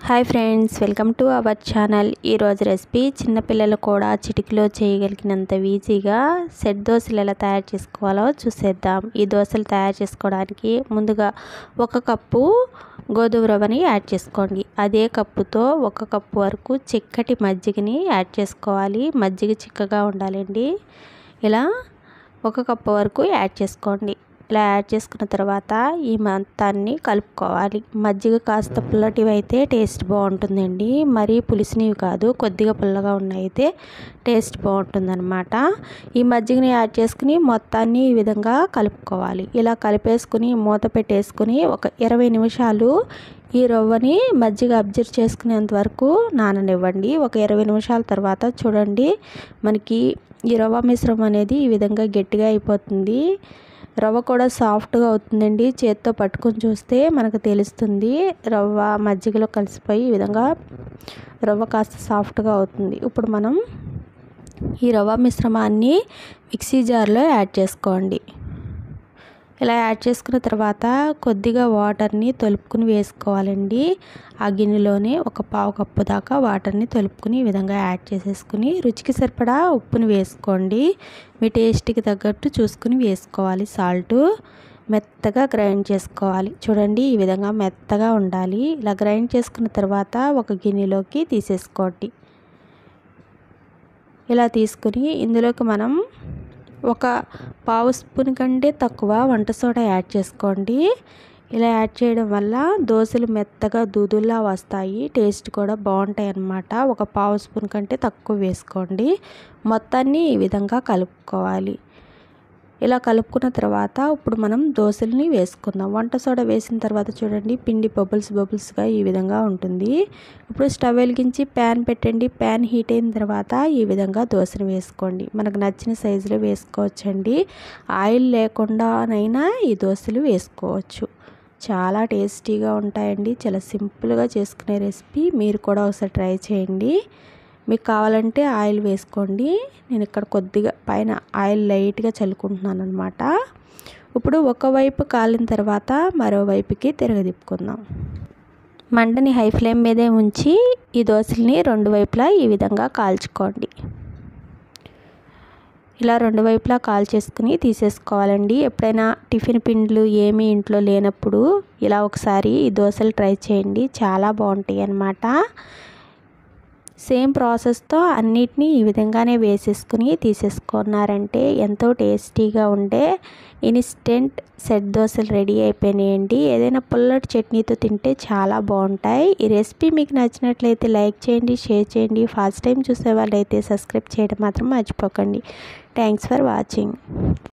hi friends welcome to our channel ఈరోజు recipe చిన్నపిల్లలు కూడా చిటికలో చేయగలిగినంత ఈజీగా సెట్ దోశలు ఎలా తయారు చేసుకోవాలో చూసేద్దాం ఈ దోశలు తయారు చేసుకోవడానికి ముందుగా ఒక కప్పు గోధుమ రవ్వని యాడ్ చేసుకోండి అదే కప్పుతో ఒక కప్పు వరకు చిక్కటి మజ్జిగని యాడ్ చేసుకోవాలి మజ్జిగ చిక్కగా ఉండాలండి ఇలా ఒక కప్పు వరకు యాడ్ చేసుకోండి ఇలా యాడ్ చేసుకున్న తర్వాత ఈ మొత్తాన్ని కలుపుకోవాలి మజ్జిగ కాస్త పుల్లటివి అయితే టేస్ట్ బాగుంటుందండి మరీ పులిసినవి కాదు కొద్దిగా పుల్లగా ఉన్నాయి టేస్ట్ బాగుంటుందన్నమాట ఈ మజ్జిగని యాడ్ చేసుకుని మొత్తాన్ని ఈ విధంగా కలుపుకోవాలి ఇలా కలిపేసుకుని మూత పెట్టేసుకుని ఒక ఇరవై నిమిషాలు ఈ రవ్వని మజ్జిగ అబ్జర్వ్ చేసుకునేంత వరకు నాననివ్వండి ఒక ఇరవై నిమిషాల తర్వాత చూడండి మనకి ఈ రవ్వ మిశ్రమం అనేది ఈ విధంగా గట్టిగా అయిపోతుంది రవ్వ కూడా సాఫ్ట్గా అవుతుందండి చేత్తో పట్టుకొని చూస్తే మనకు తెలుస్తుంది రవ్వ మజ్జిగలో కలిసిపోయి ఈ విధంగా రవ్వ కాస్త సాఫ్ట్గా అవుతుంది ఇప్పుడు మనం ఈ రవ్వ మిశ్రమాన్ని మిక్సీ జార్లో యాడ్ చేసుకోండి ఇలా యాడ్ చేసుకున్న తర్వాత కొద్దిగా వాటర్ని తొలుపుకుని వేసుకోవాలండి ఆ గిన్నెలోనే ఒక పావు కప్పు దాకా వాటర్ని తొలుపుకుని ఈ విధంగా యాడ్ చేసేసుకుని రుచికి సరిపడా ఉప్పుని వేసుకోండి మీ టేస్ట్కి తగ్గట్టు చూసుకుని వేసుకోవాలి సాల్ట్ మెత్తగా గ్రైండ్ చేసుకోవాలి చూడండి ఈ విధంగా మెత్తగా ఉండాలి ఇలా గ్రైండ్ చేసుకున్న తర్వాత ఒక గిన్నెలోకి తీసేసుకోండి ఇలా తీసుకుని ఇందులోకి మనం ఒక పావు స్పూన్ కంటే తక్కువ వంట సోడా యాడ్ చేసుకోండి ఇలా యాడ్ చేయడం వల్ల దోశలు మెత్తగా దూదుల్లా వస్తాయి టేస్ట్ కూడా బాగుంటాయి అన్నమాట ఒక పావు స్పూన్ కంటే తక్కువ వేసుకోండి మొత్తాన్ని ఈ విధంగా కలుపుకోవాలి ఇలా కలుపుకున్న తర్వాత ఇప్పుడు మనం దోశల్ని వేసుకుందాం వంట సోడా వేసిన తర్వాత చూడండి పిండి బబుల్స్ బబుల్స్గా ఈ విధంగా ఉంటుంది ఇప్పుడు స్టవ్ వెలిగించి ప్యాన్ పెట్టండి ప్యాన్ హీట్ అయిన తర్వాత ఈ విధంగా దోశను వేసుకోండి మనకు నచ్చిన సైజులో వేసుకోవచ్చండి ఆయిల్ లేకుండానైనా ఈ దోశలు వేసుకోవచ్చు చాలా టేస్టీగా ఉంటాయండి చాలా సింపుల్గా చేసుకునే రెసిపీ మీరు కూడా ఒకసారి ట్రై చేయండి మీకు కావాలంటే ఆయిల్ వేసుకోండి నేను ఇక్కడ కొద్దిగా పైన ఆయిల్ లైట్గా చల్లుకుంటున్నాను అనమాట ఇప్పుడు ఒకవైపు కాలిన తర్వాత మరోవైపుకి తిరగదిప్పుకుందాం మంటని హై ఫ్లేమ్ మీదే ఉంచి ఈ దోశల్ని రెండు వైపులా ఈ విధంగా కాల్చుకోండి ఇలా రెండు వైపులా కాల్ చేసుకుని తీసేసుకోవాలండి ఎప్పుడైనా టిఫిన్ పిండ్లు ఏమీ ఇంట్లో లేనప్పుడు ఇలా ఒకసారి ఈ దోశలు ట్రై చేయండి చాలా బాగుంటాయి అన్నమాట సేమ్ ప్రాసెస్తో అన్నిటినీ ఈ విధంగానే వేసేసుకుని తీసేసుకున్నారంటే ఎంతో టేస్టీగా ఉండే ఇన్స్టెంట్ సెట్ దోశలు రెడీ అయిపోయినాయండి ఏదైనా పుల్లటి చట్నీతో తింటే చాలా బాగుంటాయి ఈ రెసిపీ మీకు నచ్చినట్లయితే లైక్ చేయండి షేర్ చేయండి ఫస్ట్ టైం చూసే వాళ్ళైతే సబ్స్క్రైబ్ చేయడం మాత్రం మర్చిపోకండి థ్యాంక్స్ ఫర్ వాచింగ్